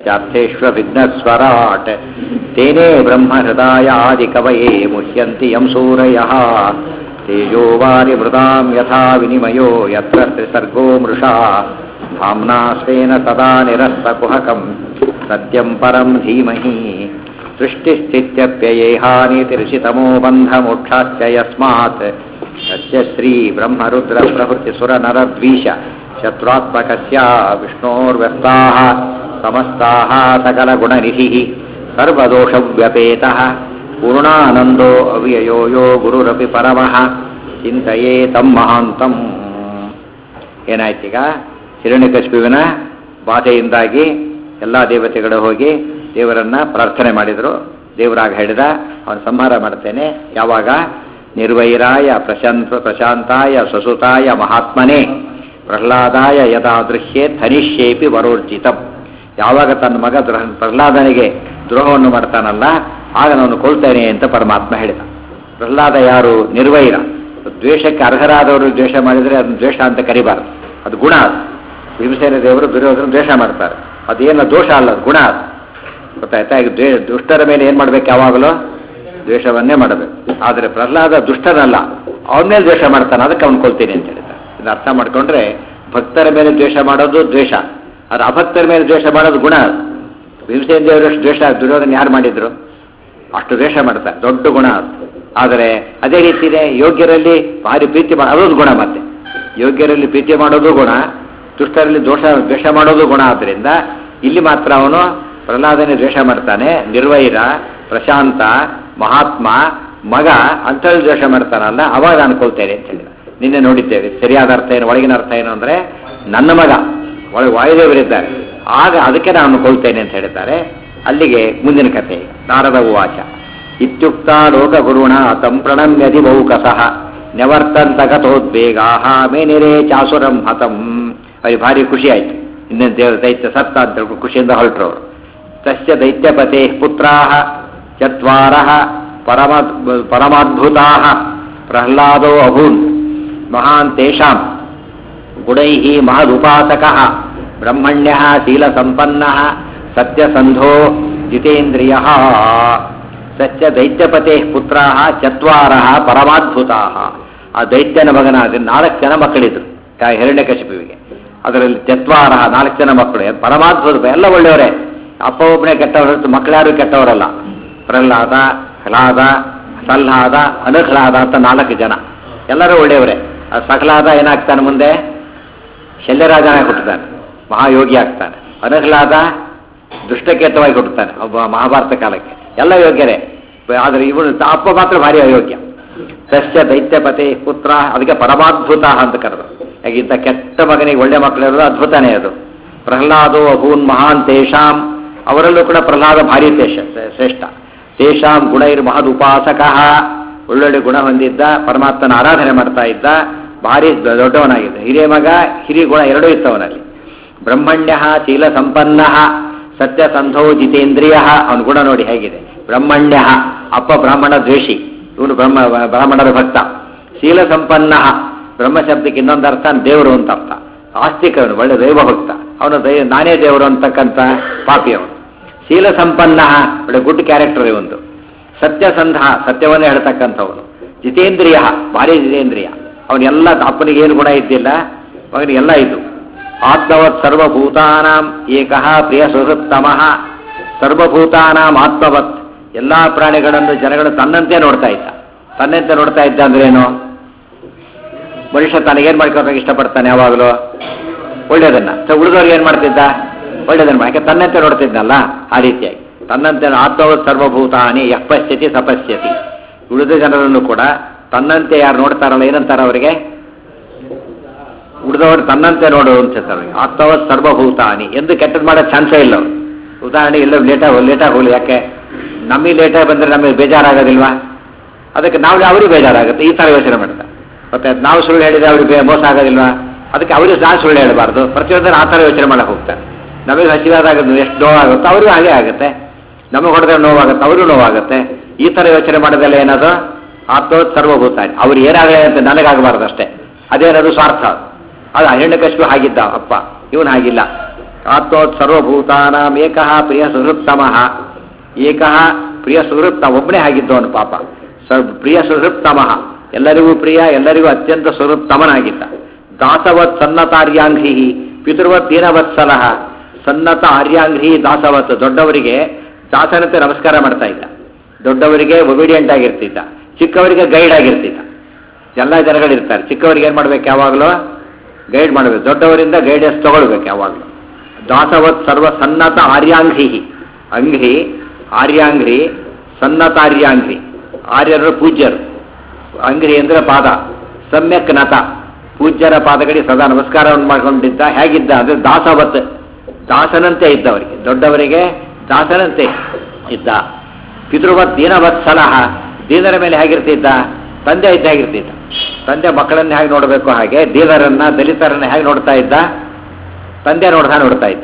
चार्थेष्वभिघ्नस्वराट् तेने ब्रह्महृदायादिकवये मुह्यन्ति यं सूरयः तेजो वारिमृदां यथा विनिमयो यत्र त्रिसर्गो मृषा धाम्ना स्वेन सदा निरस्तकुहकं सत्यं परं धीमहि सृष्टिस्थित्यप्ययेहानीतिर्षितमो बन्धमोक्षाश्च यस्मात् तस्य श्रीब्रह्मरुद्रप्रभृतिसुरनरद्वीष शत्रुत्मकस्य विष्णोर्व्यस्ताः समस्ताः सकलगुणनिधिः सर्वदोषव्यपेतः पूर्णानन्दो अव्ययो यो ಗುರುರಪಿ ಪರಮಃ ಚಿಂತೆಯೇ ತಮ್ಮ ಮಹಾಂತಂ ಏನಾಯ್ತೀಗ ಹಿರಣ್ಯಕಶಿಪುವಿನ ಬಾಧೆಯಿಂದಾಗಿ ಎಲ್ಲ ದೇವತೆಗಳು ಹೋಗಿ ದೇವರನ್ನ ಪ್ರಾರ್ಥನೆ ಮಾಡಿದರು ದೇವರಾಗ ಹೇಳಿದ ಅವನು ಸಂಹಾರ ಮಾಡ್ತೇನೆ ಯಾವಾಗ ನಿರ್ವೈರಾಯ ಪ್ರಶಾಂತ ಪ್ರಶಾಂತಾಯ ಸ್ವಸುತಾಯ ಮಹಾತ್ಮನೇ ಪ್ರಹ್ಲಾದಾಯ ಯಥಾದೃಶ್ಯೇ ಧನಿಷ್ಯೇಪಿ ವರೋರ್ಜಿತಂ ಯಾವಾಗ ತನ್ನ ಮಗ ದ್ರೋಹ ಪ್ರಹ್ಲಾದನಿಗೆ ದ್ರೋಹವನ್ನು ಮಾಡ್ತಾನಲ್ಲ ಆಗ ನಾನು ಕೊಲ್ತೇನೆ ಅಂತ ಪರಮಾತ್ಮ ಹೇಳಿದ ಪ್ರಹ್ಲಾದ ಯಾರು ನಿರ್ವೈರ ದ್ವೇಷಕ್ಕೆ ಅರ್ಹರಾದವರು ದ್ವೇಷ ಮಾಡಿದರೆ ಅದನ್ನು ದ್ವೇಷ ಅಂತ ಕರಿಬಾರದು ಅದು ಗುಣ ಅದು ಭೀಮಸೇನ ದೇವರು ದುರ್ಯೋಧನ ದ್ವೇಷ ಮಾಡ್ತಾರೆ ಅದೇನು ದೋಷ ಅಲ್ಲ ಅದು ಗುಣ ಅದು ಗೊತ್ತಾಯ್ತಾ ಈಗ ದ್ವೇ ದುಷ್ಟರ ಮೇಲೆ ಏನು ಮಾಡ್ಬೇಕು ಯಾವಾಗಲೂ ದ್ವೇಷವನ್ನೇ ಮಾಡಬೇಕು ಆದರೆ ಪ್ರಹ್ಲಾದ ದುಷ್ಟನಲ್ಲ ಅವನ ಮೇಲೆ ದ್ವೇಷ ಮಾಡ್ತಾನೆ ಅದಕ್ಕೆ ಅವ್ನು ಕೊಲ್ತೀನಿ ಅಂತ ಹೇಳಿದ ಇದನ್ನ ಅರ್ಥ ಮಾಡ್ಕೊಂಡ್ರೆ ಭಕ್ತರ ಮೇಲೆ ದ್ವೇಷ ಮಾಡೋದು ದ್ವೇಷ ಅದು ಅಭಕ್ತರ ಮೇಲೆ ದ್ವೇಷ ಮಾಡೋದು ಗುಣ ಅದು ಭೀಮಸೇನ ದೇವರಷ್ಟು ದ್ವೇಷ ದುರ್ಯೋಧನ ಯಾರು ಮಾಡಿದ್ರು ಅಷ್ಟು ದ್ವೇಷ ಮಾಡ್ತಾರೆ ದೊಡ್ಡ ಗುಣ ಅದು ಆದರೆ ಅದೇ ರೀತಿಯೇ ಯೋಗ್ಯರಲ್ಲಿ ಭಾರಿ ಪ್ರೀತಿ ಮಾಡಿ ಅದೊಂದು ಗುಣ ಮತ್ತೆ ಯೋಗ್ಯರಲ್ಲಿ ಪ್ರೀತಿ ಮಾಡೋದು ಗುಣ ದುಷ್ಟರಲ್ಲಿ ದೋಷ ದ್ವೇಷ ಮಾಡೋದು ಗುಣ ಆದ್ದರಿಂದ ಇಲ್ಲಿ ಮಾತ್ರ ಅವನು ಪ್ರಹ್ಲಾದನೆ ದ್ವೇಷ ಮಾಡ್ತಾನೆ ನಿರ್ವೈರ ಪ್ರಶಾಂತ ಮಹಾತ್ಮ ಮಗ ಅಂತೇಳಿ ದ್ವೇಷ ಮಾಡ್ತಾನಲ್ಲ ಅವಾಗ ನಾನು ಕೊಲ್ತೇನೆ ಅಂತ ಹೇಳಿದ ನಿನ್ನೆ ನೋಡಿದ್ದೇವೆ ಸರಿಯಾದ ಅರ್ಥ ಏನು ಒಳಗಿನ ಅರ್ಥ ಏನು ಅಂದರೆ ನನ್ನ ಮಗ ಒಳಗೆ ವಾಯುದೇವರಿದ್ದಾರೆ ಆಗ ಅದಕ್ಕೆ ನಾನು ಕೊಲ್ತೇನೆ ಅಂತ ಹೇಳಿದ್ದಾರೆ ಅಲ್ಲಿಗೆ ಮುಂದಿನ ಕಥೆ ನಾರದ ಉವಾಚ ಇತ್ಯುಕ್ತ ಲೋಕಗುರುಣ ತಂ ಪ್ರಣಮ್ಯದಿ ಬಹುಕಸಃ ನ್ಯವರ್ತಂತಗತೋದ್ವೇಗಾ ಮೇನಿರೇ ಚಾಸುರಂ ಹತಂ ಅವ್ರಿಗೆ ಭಾರಿ ಖುಷಿ ಆಯ್ತು ಇನ್ನೇನು ದೇವ ದೈತ್ಯ ಸತ್ತ ಅಂತ ಹೇಳ್ಬಿಟ್ಟು ಖುಷಿಯಿಂದ ಹೊರಟ್ರು ಅವರು ತಸ್ಯ ದೈತ್ಯಪತೆ ಪುತ್ರಾ ಚತ್ವಾರ ಪರಮ ಪರಮಾದ್ಭುತಾ ಪ್ರಹ್ಲಾದೋ ಅಭೂನ್ ಮಹಾನ್ ತೇಷಾಂ ಗುಣೈ ಮಹದುಪಾಸಕ ಬ್ರಹ್ಮಣ್ಯ ಶೀಲಸಂಪನ್ನ ಸತ್ಯಸಂಧೋ ಜಿತೇಂದ್ರಿಯ ಸತ್ಯ ದೈತ್ಯಪತೆ ಪುತ್ರ ಚತ್ವಾರ ಪರಮಾದ್ಭುತ ಆ ದೈತ್ಯನ ಮಗನಾದ ನಾಲ್ಕು ಜನ ಮಕ್ಕಳಿದ್ರು ಹಿರಣ್ಯಕಶಿಪುವಿಗೆ ಅದರಲ್ಲಿ ಚತ್ವಾರ ನಾಲ್ಕು ಜನ ಮಕ್ಕಳು ಪರಮಾದ್ಭುತ ಎಲ್ಲ ಒಳ್ಳೆಯವರೇ ಅಪ್ಪ ಒಬ್ಬನೇ ಕೆಟ್ಟವರು ಮಕ್ಕಳ್ಯಾರು ಕೆಟ್ಟವರಲ್ಲ ಪ್ರಹ್ಲಾದ ಹ್ಲಾದ ಸಲ್ಲಾದ ಅನುಹ್ಲಾದ ಅಂತ ನಾಲ್ಕು ಜನ ಎಲ್ಲರೂ ಒಳ್ಳೆಯವರೇ ಆ ಸಹ್ಲಾದ ಏನಾಗ್ತಾನೆ ಮುಂದೆ ಶಲ್ಯರಾಜನಾಗಿ ಹುಟ್ಟುತ್ತಾನೆ ಮಹಾಯೋಗಿ ಆಗ್ತಾನೆ ಅನುಹ್ಲಾದ ದುಷ್ಟಕೇತವಾಗಿ ಹುಟ್ಟುತ್ತಾನೆ ಒಬ್ಬ ಮಹಾಭಾರತ ಕಾಲಕ್ಕೆ ಎಲ್ಲ ಯೋಗ್ಯರೇ ಆದರೆ ಇವನು ಅಪ್ಪ ಮಾತ್ರ ಭಾರಿ ಅಯೋಗ್ಯ ಸಸ್ಯ ದೈತ್ಯಪತಿ ಪುತ್ರ ಅದಕ್ಕೆ ಪರಮಾದ್ಭುತ ಅಂತ ಕರೆದು ಯಾಕೆ ಇಂಥ ಕೆಟ್ಟ ಮಗನಿಗೆ ಒಳ್ಳೆ ಮಕ್ಕಳಿರೋದು ಅದ್ಭುತನೇ ಅದು ಪ್ರಹ್ಲಾದೋ ಅಭೂನ್ ಮಹಾನ್ ತೇಷಾಂ ಅವರಲ್ಲೂ ಕೂಡ ಪ್ರಹ್ಲಾದ ಭಾರಿ ತೇಷ ಶ್ರೇಷ್ಠ ತೇಷಾಂ ಗುಣೈರ್ ಮಹದ್ ಉಪಾಸಕ ಒಳ್ಳೊಳ್ಳೆ ಗುಣ ಹೊಂದಿದ್ದ ಪರಮಾತ್ಮನ ಆರಾಧನೆ ಮಾಡ್ತಾ ಇದ್ದ ಭಾರಿ ದೊಡ್ಡವನಾಗಿದ್ದ ಹಿರಿಯ ಮಗ ಹಿರಿಯ ಗುಣ ಎರಡೂ ಇತ್ತವನಲ್ಲಿ ಬ್ರಹ್ಮಣ್ಯ ಶೀಲ ಸಂಪನ್ನ ಸತ್ಯಸಂಧೋ ಜಿತೇಂದ್ರಿಯ ಅವನ ಗುಣ ನೋಡಿ ಹೇಗಿದೆ ಬ್ರಹ್ಮಣ್ಯ ಅಪ್ಪ ಬ್ರಾಹ್ಮಣ ದ್ವೇಷಿ ಇವನು ಬ್ರಹ್ಮ ಬ್ರಾಹ್ಮಣರ ಭಕ್ತ ಶೀಲ ಸಂಪನ್ನ ಬ್ರಹ್ಮ ಶಬ್ದಕ್ಕೆ ಇನ್ನೊಂದು ಅರ್ಥ ದೇವರು ಅಂತ ಅರ್ಥ ಆಸ್ತಿಕವನು ಒಳ್ಳೆ ದೈವ ಭಕ್ತ ಅವನು ದೈ ನಾನೇ ದೇವರು ಅಂತಕ್ಕಂಥ ಪಾಪಿ ಅವನು ಶೀಲ ಸಂಪನ್ನ ಒಳ್ಳೆ ಗುಡ್ ಕ್ಯಾರೆಕ್ಟರ್ ಇವೊಂದು ಸತ್ಯಸಂಧ ಸತ್ಯವನ್ನೇ ಹೇಳ್ತಕ್ಕಂಥವನು ಜಿತೇಂದ್ರಿಯ ಭಾರಿ ಜಿತೇಂದ್ರಿಯ ಅವನೆಲ್ಲ ಅಪ್ಪನಿಗೆ ಏನು ಗುಣ ಇದ್ದಿಲ್ಲ ಮಗನಿಗೆಲ್ಲ ಇದ್ದು ಆತ್ಮವತ್ ಸರ್ವಭೂತಾನಾಂ ಏಕಃ ಪ್ರಿಯ ಸುಹೃತ್ತಮಃ ಸರ್ವಭೂತಾನಾಂ ಆತ್ಮವತ್ ಎಲ್ಲಾ ಪ್ರಾಣಿಗಳನ್ನು ಜನಗಳು ತನ್ನಂತೆ ನೋಡ್ತಾ ಇದ್ದ ತನ್ನಂತೆ ನೋಡ್ತಾ ಇದ್ದ ಅಂದ್ರೆ ಏನು ಮನುಷ್ಯ ತನಗೇನು ಮಾಡ್ಕೊಳಕ್ಕೆ ಇಷ್ಟಪಡ್ತಾನೆ ಯಾವಾಗಲೂ ಒಳ್ಳೇದನ್ನ ಸೊ ಉಳಿದವ್ರಿಗೆ ಏನು ಮಾಡ್ತಿದ್ದ ಒಳ್ಳೇದನ್ನ ಯಾಕೆ ತನ್ನಂತೆ ನೋಡ್ತಿದ್ನಲ್ಲ ಆ ರೀತಿಯಾಗಿ ತನ್ನಂತೆ ಆತ್ಮವತ್ ಸರ್ವಭೂತಾನಿ ಯಪ್ಪಶ್ಯತಿ ಸಪಶ್ಯತಿ ಉಳಿದ ಜನರನ್ನು ಕೂಡ ತನ್ನಂತೆ ಯಾರು ನೋಡ್ತಾರಲ್ಲ ಏನಂತಾರ ಅವರಿಗೆ ಉಳಿದವರು ತನ್ನಂತೆ ನೋಡು ಅಂತ ಆತ್ಮವತ್ ಸರ್ವಭೂತಾನಿ ಎಂದು ಕೆಟ್ಟದ್ದು ಮಾಡೋ ಚಾನ್ಸೇ ಇಲ್ಲ ಅವರು ಉದಾಹರಣೆ ಎಲ್ಲ ಲೇಟಾಗಿ ಲೇಟಾಗಿ ಹೋಗಲಿ ಯಾಕೆ ನಮಗೆ ಲೇಟಾಗಿ ಬಂದರೆ ನಮಗೆ ಬೇಜಾರಾಗೋದಿಲ್ವಾ ಅದಕ್ಕೆ ನಾವು ಅವ್ರಿಗೆ ಬೇಜಾರಾಗುತ್ತೆ ಈ ಥರ ಯೋಚನೆ ಮಾಡ್ತಾರೆ ಮತ್ತೆ ನಾವು ಸುಳ್ಳು ಹೇಳಿದ್ರೆ ಅವ್ರಿಗೆ ಮೋಸ ಆಗೋದಿಲ್ವಾ ಅದಕ್ಕೆ ಅವರಿಗೆ ನಾನು ಸುಳ್ಳು ಹೇಳಬಾರ್ದು ಪ್ರತಿಯೊಂದನ್ನು ಆ ಥರ ಯೋಚನೆ ಮಾಡಕ್ಕೆ ಹೋಗ್ತಾರೆ ನಮಗೆ ಹಸಿವಾದಾಗ ಎಷ್ಟು ನೋವಾಗುತ್ತೋ ಅವ್ರಿಗೂ ಹಾಗೆ ಆಗುತ್ತೆ ನಮಗೆ ಹೊಡೆದ್ರೆ ನೋವಾಗುತ್ತೆ ಅವ್ರಿಗೂ ನೋವಾಗುತ್ತೆ ಈ ಥರ ಯೋಚನೆ ಮಾಡೋದೆಲ್ಲ ಏನದು ಆತ್ಮವತ್ ಸರ್ವಭೂತಾನಿ ಅವ್ರು ಏನಾಗಲಿ ಅಂತ ನನಗಾಗಬಾರ್ದು ಅಷ್ಟೇ ಅದೇನದು ಸ್ವಾರ್ಥ ಅದು ಹಿರಣ್ಯಕಶಿಪು ಹಾಗಿದ್ದ ಅಪ್ಪ ಇವನು ಹಾಗಿಲ್ಲ ಆತ್ಮೋತ್ ಸರ್ವಭೂತಾನಾಂ ಏಕಃ ಪ್ರಿಯ ಸುಹೃತ್ತಮಃ ಏಕಃ ಪ್ರಿಯ ಸುಹೃತ್ತ ಒಬ್ಬನೇ ಆಗಿದ್ದವನು ಪಾಪ ಸ ಪ್ರಿಯ ಸುಹೃತ್ತಮಃ ಎಲ್ಲರಿಗೂ ಪ್ರಿಯ ಎಲ್ಲರಿಗೂ ಅತ್ಯಂತ ಸುಹೃತ್ತಮನಾಗಿದ್ದ ದಾಸವತ್ ಸನ್ನತಾರ್ಯಾಂಘ್ರಿ ಪಿತೃವತ್ ದೀನವತ್ಸಲಃ ಸನ್ನತ ಆರ್ಯಾಂಘ್ರಿ ದಾಸವತ್ ದೊಡ್ಡವರಿಗೆ ದಾಸನಂತೆ ನಮಸ್ಕಾರ ಮಾಡ್ತಾ ಇದ್ದ ದೊಡ್ಡವರಿಗೆ ಒಬಿಡಿಯಂಟ್ ಆಗಿರ್ತಿದ್ದ ಚಿಕ್ಕವರಿಗೆ ಗೈಡ್ ಆಗಿರ್ತಿದ್ದ ಎಲ್ಲ ಜನಗಳಿರ್ತಾರೆ ಚಿಕ್ಕವರಿಗೆ ಏನು ಮಾಡ್ಬೇಕು ಯಾವಾಗಲೂ ಗೈಡ್ ಮಾಡಬೇಕು ದೊಡ್ಡವರಿಂದ ಗೈಡೆನ್ಸ್ ತಗೊಳ್ಬೇಕು ಯಾವಾಗಲೂ ದಾಸವತ್ ಸರ್ವ ಸನ್ನತ ಆರ್ಯಾಂಘ್ರಿ ಅಂಘ್ರಿ ಆರ್ಯಾಂಘ್ರಿ ಸನ್ನತಾರ್ಯಾಂಘ್ರಿ ಆರ್ಯರು ಪೂಜ್ಯರು ಅಂಘ್ರಿ ಅಂದ್ರೆ ಪಾದ ಸಮ್ಯಕ್ ನತ ಪೂಜ್ಯರ ಪಾದಗಳಿಗೆ ಸದಾ ನಮಸ್ಕಾರವನ್ನು ಮಾಡ್ಕೊಂಡಿದ್ದ ಹೇಗಿದ್ದ ಅಂದ್ರೆ ದಾಸವತ್ ದಾಸನಂತೆ ಇದ್ದ ಅವರಿಗೆ ದೊಡ್ಡವರಿಗೆ ದಾಸನಂತೆ ಇದ್ದ ಪಿತೃವತ್ ದೀನವತ್ಸಲಹ ದೀನರ ಮೇಲೆ ಹೇಗಿರ್ತಿದ್ದ ತಂದೆ ಇದ್ದ ಹೇಗಿರ್ತಿದ್ದ ತಂದೆ ಮಕ್ಕಳನ್ನ ಹೇಗೆ ನೋಡಬೇಕು ಹಾಗೆ ದೀನರನ್ನ ದಲಿತರನ್ನ ಹೇಗೆ ನೋಡ್ತಾ ಇದ್ದ ತಂದೆ ನೋಡ್ತಾ ನೋಡ್ತಾ ಇದ್ದ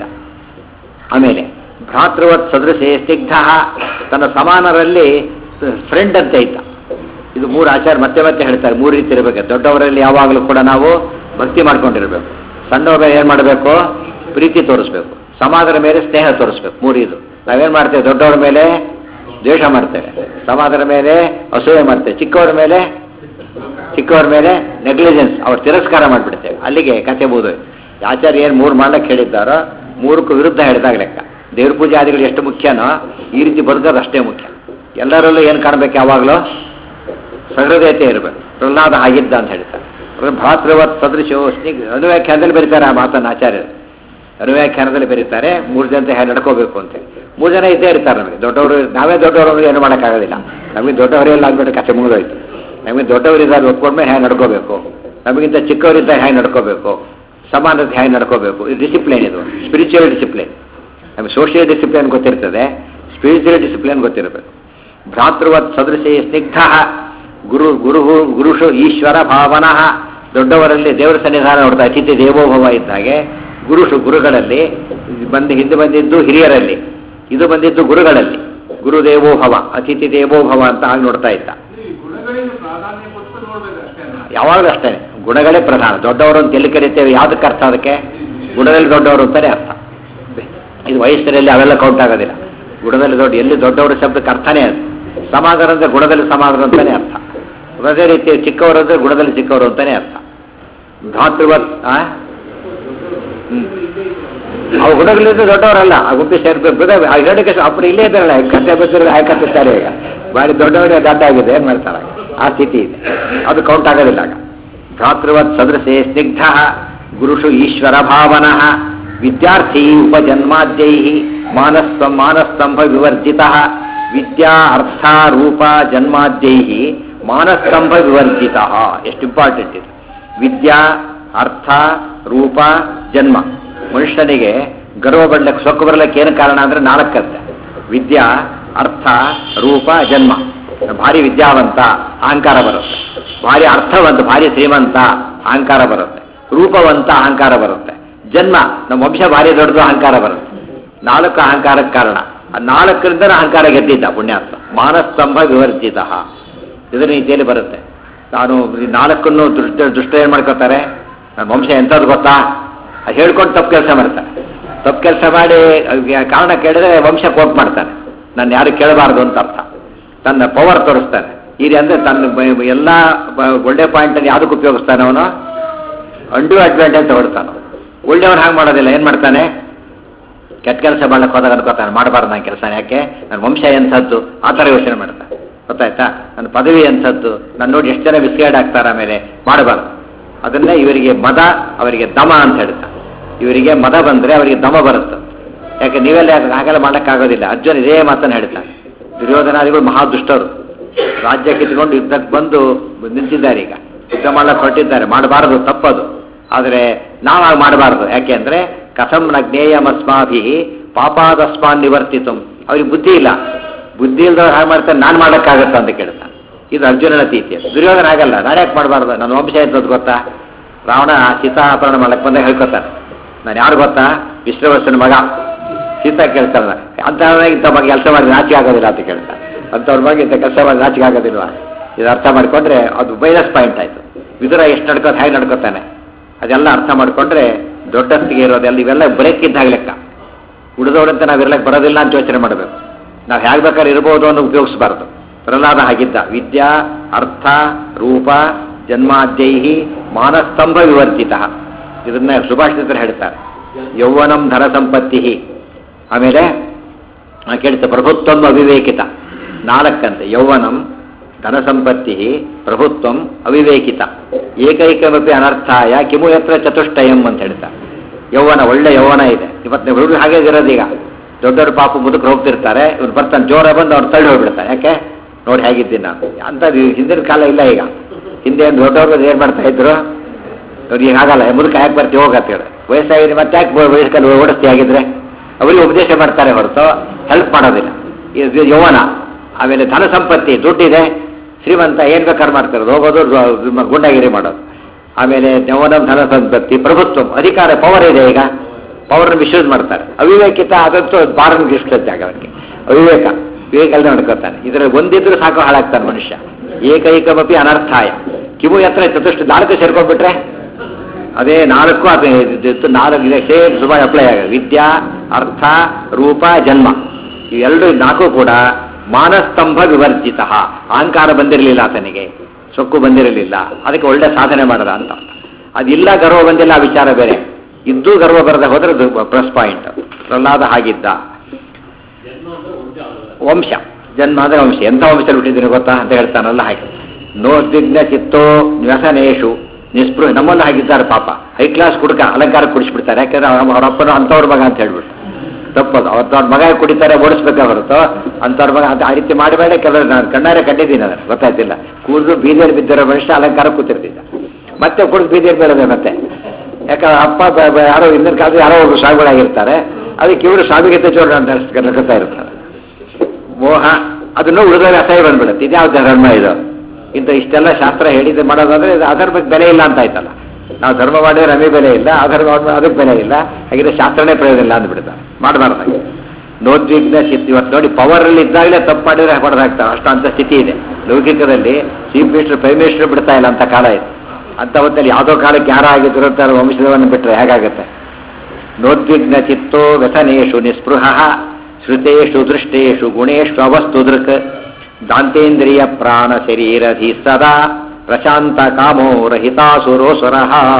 ಆಮೇಲೆ ಭ್ರಾತೃವತ್ ಸದೃಶೆ ಸ್ನಿಗ್ಧ ತನ್ನ ಸಮಾನರಲ್ಲಿ ಫ್ರೆಂಡ್ ಅಂತ ಇದ್ದ ಇದು ಮೂರು ಆಚಾರ ಮತ್ತೆ ಮತ್ತೆ ಹೇಳ್ತಾರೆ ಮೂರು ರೀತಿ ಇರಬೇಕು ದೊಡ್ಡವರಲ್ಲಿ ಯಾವಾಗಲೂ ಕೂಡ ನಾವು ಭಕ್ತಿ ಮಾಡ್ಕೊಂಡಿರ್ಬೇಕು ಸಣ್ಣವರ ಮೇಲೆ ಏನು ಮಾಡಬೇಕು ಪ್ರೀತಿ ತೋರಿಸ್ಬೇಕು ಸಮಾಜದ ಮೇಲೆ ಸ್ನೇಹ ತೋರಿಸ್ಬೇಕು ಮೂರು ಇದು ನಾವೇನು ಮಾಡ್ತೇವೆ ದೊಡ್ಡವರ ಮೇಲೆ ದ್ವೇಷ ಮಾಡ್ತೇವೆ ಸಮಾಜದ ಮೇಲೆ ಅಸೂಯೆ ಮಾಡ್ತೇವೆ ಚಿಕ್ಕವರ ಮೇಲೆ ಚಿಕ್ಕವರ ಮೇಲೆ ನೆಗ್ಲಿಜೆನ್ಸ್ ಅವ್ರು ತಿರಸ್ಕಾರ ಮಾಡಿಬಿಡ್ತೇವೆ ಅಲ್ಲಿಗೆ ಕತೆ ಬೋದು ಆಚಾರ್ಯ ಏನು ಮೂರು ಮಾಡ್ಲಿಕ್ಕೆ ಹೇಳಿದ್ದಾರೋ ಮೂರಕ್ಕೂ ವಿರುದ್ಧ ಹೇಳಿದಾಗ ಲೆಕ್ಕ ದೇವ್ರ ಪೂಜೆ ಆದಿಗಳು ಎಷ್ಟು ಮುಖ್ಯನೋ ಈ ರೀತಿ ಬದುಕೋದು ಅಷ್ಟೇ ಮುಖ್ಯ ಎಲ್ಲರಲ್ಲೂ ಏನು ಕಾಣಬೇಕು ಯಾವಾಗಲೂ ಸಹೃದಯತೆ ಇರಬೇಕು ಪ್ರಹ್ಲಾದ ಆಗಿದ್ದ ಅಂತ ಹೇಳ್ತಾರೆ ಅಂದ್ರೆ ಭ್ರಾತೃವತ್ ಸದೃಶೋ ಸ್ನಿಗ್ ಅನುವ್ಯಾಖ್ಯಾನದಲ್ಲಿ ಬರೀತಾರೆ ಆ ಮಾತನ್ನು ಆಚಾರ್ಯರು ಅನುವ್ಯಾಖ್ಯಾನದಲ್ಲಿ ಬರೀತಾರೆ ಮೂರು ಜನ ಹೇಗೆ ನಡ್ಕೋಬೇಕು ಅಂತೇಳಿ ಮೂರು ಜನ ಇದ್ದೇ ಇರ್ತಾರೆ ನಮಗೆ ದೊಡ್ಡವರು ನಾವೇ ದೊಡ್ಡವರು ಅಂದ್ರೆ ಏನು ಮಾಡೋಕ್ಕಾಗೋದಿಲ್ಲ ನಮಗೆ ದೊಡ್ಡವರೆಲ್ಲ ಆಗ್ಬಿಟ್ಟು ಕಥೆ ಮುಗಿದೋಯ್ತು ನಮಗೆ ದೊಡ್ಡವರಿದ್ದಾರೆ ಒಪ್ಕೊಂಡ್ಮೇಲೆ ಹೇಗೆ ನಡ್ಕೋಬೇಕು ನಮಗಿಂತ ಚಿಕ್ಕವರಿದ್ದ ಹೇಗೆ ನಡ್ಕೋಬೇಕು ಸಮಾನತೆ ಹೇಗೆ ನಡ್ಕೋಬೇಕು ಇದು ಡಿಸಿಪ್ಲಿನ್ ಇದು ಸ್ಪಿರಿಚುವಲ್ ಡಿಸಿಪ್ಲಿನ್ ನಮಗೆ ಸೋಷಿಯಲ್ ಡಿಸಿಪ್ಲಿನ್ ಗೊತ್ತಿರ್ತದೆ ಸ್ಪಿರಿಚುವಲ್ ಡಿಸಿಪ್ಲಿನ್ ಗೊತ್ತಿರಬೇಕು ಭ್ರಾತೃವತ್ ಸದೃಶೇ ಸ್ನಿಗ್ಧ ಗುರು ಗುರು ಗುರುಷು ಈಶ್ವರ ಭಾವನಃ ದೊಡ್ಡವರಲ್ಲಿ ದೇವರ ಸನ್ನಿಧಾನ ನೋಡ್ತಾ ಅತಿಥಿ ದೇವೋಭವ ಇದ್ದ ಹಾಗೆ ಗುರುಷು ಗುರುಗಳಲ್ಲಿ ಬಂದು ಹಿಂದೆ ಬಂದಿದ್ದು ಹಿರಿಯರಲ್ಲಿ ಇದು ಬಂದಿದ್ದು ಗುರುಗಳಲ್ಲಿ ಗುರುದೇವೋಭವ ಅತಿಥಿ ದೇವೋಭವ ಅಂತ ಆಗಿ ನೋಡ್ತಾ ಇದ್ದ ಈ ಗುಣಗಳಿಗೆ ಪ್ರಾಧಾನ್ಯ ಕೊಟ್ಟು ನೋಡ್ಬೇಕು ಅಷ್ಟೇನಾ ಯಾವಾಗಲೂ ಅಷ್ಟೇ ಗುಣಗಳೇ ಪ್ರಧಾನ ದೊಡ್ಡವರು ಅಂತ ಎಲ್ಲಿ ಕರಿತೇವೆ ಯಾವುದಕ್ಕೆ ಅರ್ಥ ಅದಕ್ಕೆ ಗುಣದಲ್ಲಿ ದೊಡ್ಡವರು ಅಂತಾನೆ ಅರ್ಥ ಇದು ವಯಸ್ಸಿನಲ್ಲಿ ಅವೆಲ್ಲ ಕೌಂಟ್ ಆಗೋದಿಲ್ಲ ಗುಣದಲ್ಲಿ ದೊಡ್ಡ ಎಲ್ಲಿ ದೊಡ್ಡವರು ಶಬ್ದಕ್ಕೆ ಅರ್ಥನೇ ಅದು ಸಮಾಧಾನ ಅಂದ್ರೆ ಗುಣದಲ್ಲಿ ಸಮಾಧಾನ ಅಂತಾನೆ ಅರ್ಥ ಅದೇ ರೀತಿ ಚಿಕ್ಕವರು ಅಂದ್ರೆ ಗುಣದಲ್ಲಿ ಚಿಕ್ಕವರು ಅಂತಾನೆ ಅರ್ಥ ಧಾತೃವತ್ ಆ? ಹ್ಮ್. ಅವು ಗುಣಗಳಿಂದ ದೊಡ್ಡವರಲ್ಲ ಆ ಗುಂಪಿ ಸೇರ್ಬೇಕು ಆ ಹೇಳಕ್ಕೆ ಅಪ್ಪರು ಇಲ್ಲೇ ಇದ್ದಾರಲ್ಲ ಕತ್ತೆ ಬದ್ದರು ಹಾಕತ್ತಿರ್ತಾರೆ ಈಗ ಬಾರಿ ದೊಡ್ಡವರೇ ದಡ್ಡ ಆಗಿದೆ ಏನ್ ಮಾಡ್ತಾರೆ ಆ ಸ್ಥಿತಿ ಇದೆ ಅದು ಕೌಂಟ್ ಆಗೋದಿಲ್ಲ ಆಗ ಭ್ರಾತೃವತ್ ಸದೃಶೆ ಸ್ನಿಗ್ಧ ಗುರುಷು ಈಶ್ವರ ಭಾವನಃ ವಿದ್ಯಾರ್ಥಿ ಉಪಜನ್ಮಾದ್ಯೈ ಮಾನಸ್ತ ಮಾನಸ್ತಂಭ ವಿವರ್ಜಿತ ವಿದ್ಯಾ ಅರ್ಥ ರೂಪ ಜನ್ಮಾದ್ಯೈ ಮಾನಸ್ತಂಭ ವಿವರ್ಜಿತ ಎಷ್ಟು ಇಂಪಾರ್ಟೆಂಟ್ ಇದು ವಿದ್ಯಾ ಅರ್ಥ ರೂಪ ಜನ್ಮ ಮನುಷ್ಯನಿಗೆ ಗರ್ವ ಬಡ್ಲಕ್ಕೆ ಸೊಕ್ಕು ಬರ್ಲಿಕ್ಕೆ ಏನು ಕಾರಣ ಅಂದ್ರೆ ನಾಲ್ಕಂತೆ ವಿದ್ಯಾ ಅರ್ಥ ರೂಪ ಜನ್ಮ ಭಾರಿ ವಿದ್ಯಾವಂತ ಅಹಂಕಾರ ಬರುತ್ತೆ ಭಾರಿ ಅರ್ಥವಂತ ಭಾರಿ ಶ್ರೀಮಂತ ಅಹಂಕಾರ ಬರುತ್ತೆ ರೂಪವಂತ ಅಹಂಕಾರ ಬರುತ್ತೆ ಜನ್ಮ ನಮ್ಮ ವಂಶ ಭಾರಿ ದೊಡ್ಡದು ಅಹಂಕಾರ ಬರುತ್ತೆ ನಾಲ್ಕು ಅಹಂಕಾರಕ್ಕೆ ಕಾರಣ ಆ ನಾಲ್ಕರಿಂದ ಅಹಂಕಾರ ಗೆದ್ದಿದ್ದ ಪುಣ್ಯಾತ್ಮ ಮಾನಸ್ತಂಭ ವಿವರ್ಜಿತ ಇದರ ರೀತಿಯಲ್ಲಿ ಬರುತ್ತೆ ನಾನು ಈ ನಾಲ್ಕನ್ನು ದುಷ್ಟ ದುಷ್ಟ ಏನು ಮಾಡ್ಕೋತಾರೆ ನನ್ನ ವಂಶ ಎಂಥದ್ದು ಗೊತ್ತಾ ಅದು ಹೇಳ್ಕೊಂಡು ತಪ್ಪು ಕೆಲಸ ಮಾಡ್ತಾರೆ ತಪ್ಪು ಕೆಲಸ ಮಾಡಿ ಅವ್ರಿಗೆ ಕಾರಣ ಕೇಳಿದ್ರೆ ವಂಶ ಕೋಟ್ ಮಾಡ್ತಾನೆ ನಾನು ಯಾರು ಕೇಳಬಾರ್ದು ಅಂತ ಅರ್ಥ ತನ್ನ ಪವರ್ ತೋರಿಸ್ತಾನೆ ಈ ರೀತಿ ಅಂದರೆ ತನ್ನ ಬ- ಎಲ್ಲ ಬ- ಒಳ್ಳೆ ಪಾಯಿಂಟನ್ನು ಯಾವುದಕ್ಕೆ ಉಪಯೋಗಿಸ್ತಾನೆ ಅವನು ಅಂಡು ಅಡ್ವಾಂಟೇಜ್ ತಗೊಳ್ತಾನೆ ಒಳ್ಳೆಯವನು ಹಾಗೆ ಮಾಡೋದಿಲ್ಲ ಏನು ಮಾಡ್ತಾನೆ ಕೆಟ್ಟ ಕೆಲಸ ಮಾಡಕ್ಕೆ ಹೋದಾಗ ಅನ್ಕೋತಾನೆ ಮಾಡಬಾರ್ದು ನಾನು ಕೆಲಸ ಯಾಕೆ ನನ್ನ ವಂಶ ಎಂಥದ್ದು ಆ ಥರ ಯೋಚನೆ ಮಾಡ್ತಾನೆ ಗೊತ್ತಾಯ್ತಾ ನನ್ನ ಪದವಿ ಎಂಥದ್ದು ನನ್ನ ನೋಡಿ ಎಷ್ಟು ಜನ ಮಿಸ್ಗೈಡ್ ಆಗ್ತಾರೆ ಆಮೇಲೆ ಮಾಡಬಾರ್ದು ಅದನ್ನೇ ಇವರಿಗೆ ಮದ ಅವರಿಗೆ ದಮ ಅಂತ ಹೇಳ್ತಾರೆ ಇವರಿಗೆ ಮದ ಬಂದರೆ ಅವರಿಗೆ ದಮ ಬರುತ್ತೆ ಯಾಕೆ ನೀವೆಲ್ಲ ಯಾಕೆ ಹಾಗೆಲ್ಲ ಮಾಡೋಕ್ಕಾಗೋದಿಲ್ಲ ಅರ್ಜುನ ಇದೇ ಮಾತನ್ನು ಹೇಳ್ತಾನೆ ದುರ್ಯೋಧನಾದಿಗಳು ಮಹಾ ದುಷ್ಟರು ರಾಜ್ಯ ಕಿತ್ಕೊಂಡು ಯುದ್ಧಕ್ಕೆ ಬಂದು ನಿಂತಿದ್ದಾರೆ ಈಗ ಯುದ್ಧ ಮಾಡಕ್ಕೆ ಹೊರಟಿದ್ದಾರೆ ಮಾಡಬಾರದು ತಪ್ಪದು ಆದರೆ ನಾವು ಹಾಗೆ ಮಾಡಬಾರ್ದು ಯಾಕೆ ಅಂದರೆ ಕಥಂ ನ ಜ್ಞೇಯಮಸ್ಮಾಭಿ ಪಾಪಾದಸ್ಮಾನ್ ನಿವರ್ತಿತು ಅವ್ರಿಗೆ ಬುದ್ಧಿ ಇಲ್ಲ ಬುದ್ಧಿ ಇಲ್ದವ್ರು ಹಾಗೆ ಮಾಡ್ತಾರೆ ನಾನು ಮಾಡೋಕ್ಕಾಗತ್ತಾ ಅಂತ ಕೇಳ್ತಾನೆ ಇದು ಅರ್ಜುನನ ತೀತಿ ದುರ್ಯೋಧನ ಆಗಲ್ಲ ನಾನು ಯಾಕೆ ಮಾಡಬಾರ್ದು ನನ್ನ ವಂಶ ಎಂತದ್ದು ಗೊತ್ತಾ ರಾವಣ ಸೀತಾ ಅಪಹರಣ ಮಾಡಕ್ಕೆ ಬಂದಾಗ ಹೇಳ್ಕೊತಾನೆ ನಾನು ಯಾರು ಗೊತ್ತಾ ವಿಶ್ವವಸ್ತನ ಮಗ ಸೀತಾ ಕೇಳ್ತಾರಲ್ಲ ಅಂಥವ್ರಾಗ ಇಂಥ ಬಗ್ಗೆ ಕೆಲಸ ಮಾಡಿ ನಾಚಿಕೆ ಆಗೋದಿಲ್ಲ ಅಂತ ಕೇಳ್ತಾರೆ ಅಂಥವ್ರ ಬಗ್ಗೆ ಇಂಥ ಕೆಲಸ ಮಾಡಿ ನಾಚಿಕೆ ಆಗೋದಿಲ್ವಾ ಇದು ಅರ್ಥ ಮಾಡ್ಕೊಂಡ್ರೆ ಅದು ಮೈನಸ್ ಪಾಯಿಂಟ್ ಆಯಿತು ವಿದುರ ಎಷ್ಟು ನಡ್ಕೋತ ಹೇಗೆ ನಡ್ಕೋತಾನೆ ಅದೆಲ್ಲ ಅರ್ಥ ಮಾಡ್ಕೊಂಡ್ರೆ ದೊಡ್ಡಸ್ತಿಗೆ ಇರೋದೆಲ್ಲ ಇವೆಲ್ಲ ಬ್ರೇಕ್ ಇದ್ದಾಗ ಲೆಕ್ಕ ಉಳಿದವರಂತೆ ನಾವು ಇರ್ಲಕ್ಕೆ ಬರೋದಿಲ್ಲ ಅಂತ ಯೋಚನೆ ಮಾಡಬೇಕು ನಾವು ಹೇಗೆ ಬೇಕಾದ್ರೆ ಇರ್ಬೋದು ಅನ್ನೋ ಉಪಯೋಗಿಸಬಾರ್ದು ಪ್ರಹ್ಲಾದ ಹಾಗಿದ್ದ ವಿದ್ಯಾ ಅರ್ಥ ರೂಪ ಜನ್ಮಾದ್ಯೈಹಿ ಮಾನಸ್ತಂಭ ವಿವರ್ಜಿತ ಇದನ್ನ ಸುಭಾಷಿತರು ಹೇಳ್ತಾರೆ ಯೌವನಂ ಧನ ಸಂಪತ್ತಿ ಆಮೇಲೆ ಆ ಕೇಳ್ತೆ ಪ್ರಭುತ್ವಂ ಅವಿವೇಕಿತ ನಾಲ್ಕಂತೆ ಯೌವನಂ ಧನ ಸಂಪತ್ತಿ ಪ್ರಭುತ್ವಂ ಅವಿವೇಕಿತ ಏಕೈಕಮಪಿ ಅನರ್ಥಾಯ ಕಿಮು ಯತ್ರ ಚತುಷ್ಟಯಂ ಅಂತ ಹೇಳ್ತಾರೆ ಯೌವನ ಒಳ್ಳೆ ಯೌವನ ಇದೆ ಇವತ್ತು ಹುಡುಗರು ಹಾಗೆ ಇರೋದು ಈಗ ದೊಡ್ಡವ್ರ ಪಾಪ ಮುದುಕರು ಹೋಗ್ತಿರ್ತಾರೆ ಇವ್ರು ಬರ್ತಾನೆ ಜೋರ ಬಂದು ಅವ್ರು ತಳ್ಳಿ ಹೋಗ್ಬಿಡ್ತಾರೆ ಯಾಕೆ ನೋಡಿ ಹೇಗಿದ್ದೀನಿ ನಾನು ಅಂತ ಹಿಂದಿನ ಕಾಲ ಇಲ್ಲ ಈಗ ಹಿಂದೆ ಒಂದು ದೊಡ್ಡವ್ರು ಏನು ಮಾಡ್ತಾ ಇದ್ರು ಅವ್ರು ಈಗ ಆಗಲ್ಲ ಮುದುಕ ಯಾಕೆ ಬರ್ತೀವಿ ಹೋಗತ್ತೆ ಹೇಳಿ ವಯಸ್ಸಾಗಿದೆ ಮತ್ತೆ ಯಾಕೆ ವಯಸ್ಸಲ್ಲಿ ಓಡಿಸ್ತಿ ಆಗಿದ್ರೆ ಅವರಿಗೆ ಉಪದೇಶ ಮಾಡ್ತಾರೆ ಹೊರತು ಹೆಲ್ಪ್ ಮಾಡೋದಿಲ್ಲ ಇದು ಯೌವನ ಆಮೇಲೆ ಧನ ಸಂಪತ್ತಿ ದುಡ್ಡಿದೆ ಶ್ರೀಮಂತ ಏನ್ ಬೇಕಾದ್ರೆ ಮಾಡ್ತಾರೆ ಹೋಗೋದು ರು- ಗುಂಡಾಗಿರಿ ಮಾಡೋದು ಆಮೇಲೆ ಯೌವನ ಧನ ಸಂಪತ್ತಿ ಪ್ರಭುತ್ವ ಅಧಿಕಾರ ಪವರ್ ಇದೆ ಈಗ ಪವರ್ ಮಿಸ್ಯೂಸ್ ಮಾಡ್ತಾರೆ ಅವಿವೇಕಿತ ಅದಂತೂ ಬಾರನ್ ಗಿಷ್ಟತ್ತೆ ಆಗ ಅವನಿಗೆ ಅವಿವೇಕ ವಿವೇಕ ಅಲ್ಲದೆ ನಡ್ಕೋತಾನೆ ಇದರಲ್ಲಿ ಒಂದಿದ್ರು ಸಾಕು ಹಾಳಾಗ್ತಾನೆ ಮನುಷ್ಯ ಏಕೈಕಮಪಿ ಅನರ್ಥಾಯ ಕಿಮು ಎತ್ತರ ಚತುಷ್ಟು ನಾಲ್ಕು ಸೇರ್ಕೊಂಡ್ಬಿಟ್ರೆ ಅದೇ ನಾಲ್ಕು ಅದು ಇದಿತ್ತು ನಾಲ್ಕು ಇದೆ ಸೇಮ್ ಸುಮಾರು ಅಪ್ಲೈ ಆಗಿದೆ ವಿದ್ಯಾ ಅರ್ಥ ರೂಪ ಜನ್ಮ ಇವೆರಡು ನಾಲ್ಕು ಕೂಡ ಮಾನಸ್ತಂಭ ವಿವರ್ಜಿತ ಅಹಂಕಾರ ಬಂದಿರಲಿಲ್ಲ ಆತನಿಗೆ ಸೊಕ್ಕು ಬಂದಿರಲಿಲ್ಲ ಅದಕ್ಕೆ ಒಳ್ಳೆ ಸಾಧನೆ ಮಾಡದ ಅಂತ ಅರ್ಥ. ಅದಿಲ್ಲ ಗರ್ವ ಬಂದಿಲ್ಲ ಆ ವಿಚಾರ ಬೇರೆ ಇದ್ದೂ ಗರ್ವ ಬರದೆ ಹೋದ್ರೆ ಪ್ಲಸ್ ಪಾಯಿಂಟ್ ಪ್ರಹ್ಲಾದ ಹಾಗಿದ್ದ ವಂಶ ಜನ್ಮ ಅಂದ್ರೆ ವಂಶ ಎಂಥ ವಂಶದಲ್ಲಿ ಹುಟ್ಟಿದ್ದೀನಿ ಗೊತ್ತಾ ಅಂತ ಹೇಳ್ತಾನಲ್ಲ ಹಾಗೆ ನೋದ್ವಿಗ್ನ ಚಿತ್ತೋ ವ್ಯಸನೇಶು ನಿಸ್ಪೃಹ ನಮ್ಮಲ್ಲಿ ಹಾಗಿದ್ದಾರೆ ಪಾಪ ಹೈ ಕ್ಲಾಸ್ ಕುಡುಕ ಅಲಂಕಾರ ಕುಡಿಸ್ಬಿಡ್ತಾರೆ ಯಾಕಂದ್ರೆ ಅವ್ರ ಅವ್ರ ಅಪ್ಪನ ಅಂಥವ್ರ ಮಗ ಅಂತ ಹೇಳ್ಬಿಟ್ಟು ತಪ್ಪದು ಅವ್ರ ಮಗ ಕುಡಿತಾರೆ ಓಡಿಸ್ಬೇಕಾ ಹೊರತು ಅಂಥವ್ರ ಮಗ ಅಂತ ಆ ರೀತಿ ಮಾಡಬೇಡ ಕೆಲವರು ನಾನು ಕಣ್ಣಾರೆ ಕಂಡಿದ್ದೀನಿ ಅದನ್ನು ಗೊತ್ತಾಯ್ತಿಲ್ಲ ಕೂದಲು ಬೀದಿಯಲ್ಲಿ ಬಿದ್ದಿರೋ ಮನುಷ್ಯ ಅಲಂಕಾರ ಕೂತಿರ್ತಿದ್ದ ಮತ್ತೆ ಕುಡಿದು ಬೀದಿಯಲ್ಲಿ ಬೀಳೋದೆ ಮತ್ತೆ ಯಾಕಂದ್ರೆ ಅಪ್ಪ ಬ- ಬ- ಯಾರೋ ಹಿಂದಿನ ಕಾಲದ ಯಾರೋ ಒಬ್ರು ಸ್ವಾಮಿಗಳಾಗಿರ್ತಾರೆ ಅದಕ್ಕೆ ಇವರು ಸ್ವಾಮಿಗಿಂತ ಚೋರ ಅಂತ ನಡ್ಕೊತಾ ಇರ್ತಾರೆ ಮೋಹ ಅದನ್ನು ಉಳಿದವರಿಗೆ ಅಸಹ್ಯ ಬಂದ್ಬಿಡುತ್ತೆ ಇದ್ಯಾವ ಧರ್ಮ ಇದು ಇಂಥ ಇಷ್ಟೆಲ್ಲ ಶಾಸ್ತ್ರ ಹೇಳಿದ್ದು ಮಾಡೋದಾದ್ರೆ ಇದು ಅಧರ್ಮಕ್ಕೆ ಬೆಲೆ ಇಲ್ಲ ಅಂತ ಆಯ್ತಲ್ಲ ನಾವು ಧರ್ಮ ಮಾಡಿದ್ರೆ ನಮಗೆ ಬೆಲೆ ಇಲ್ಲ ಅಧರ್ಮ ಮಾಡಿದ್ರೆ ಅದಕ್ಕೆ ಬೆಲೆ ಇಲ್ಲ ಹಾಗಿದ್ರೆ ಶಾಸ್ತ್ರನೇ ಪ್ರಯೋಜನ ಇಲ್ಲ ಅಂದ್ಬಿಡ್ತಾರೆ ಮಾಡಬಾರ್ದು ಹಾಗೆ ನೋದ್ವಿಗ್ನ ಸ್ಥಿತಿ ಇವತ್ತು ನೋಡಿ ಪವರ್ ಅಲ್ಲಿ ಇದ್ದಾಗಲೇ ತಪ್ಪು ಮಾಡಿದ್ರೆ ಹೊಡೆದಾಗ್ತಾರೆ ಅಷ್ಟು ಅಂತ ಸ್ಥಿತಿ ಇದೆ ಲೌಕಿಕದಲ್ಲಿ ಚೀಫ್ ಮಿನಿಸ್ಟರ್ ಪ್ರೈಮ್ ಮಿನಿಸ್ಟರ್ ಬಿಡ್ತಾ ಇಲ್ಲ ಅಂತ ಕಾಲ ಇದೆ ಅಂತ ಹೊತ್ತಲ್ಲಿ ಯಾವುದೋ ಕಾಲಕ್ಕೆ ಯಾರೋ ಆಗಿದ್ರು ಅಂತ ಅವ್ರ ವಂಶದವನ್ನು ಬಿಟ್ಟರೆ ಹೇಗಾಗುತ್ತೆ ನೋದ್ವಿಗ್ನ ಚಿತ್ತೋ ವ್ಯಸನೇಶು ನಿಸ್ಪೃಹ ಶ್ರುತೇಷು ದೃಷ್ಟೇಷು ಗುಣೇಶು ಅವಸ್ತು ದೃಕ್ ದಾಂತೇಂದ್ರಿಯ ಪ್ರಾಣ ಶರೀರಧಿ ಸದಾ ಪ್ರಶಾಂತ ಕಾಮೋ ರಹಿತಾಸುರೋಸುರ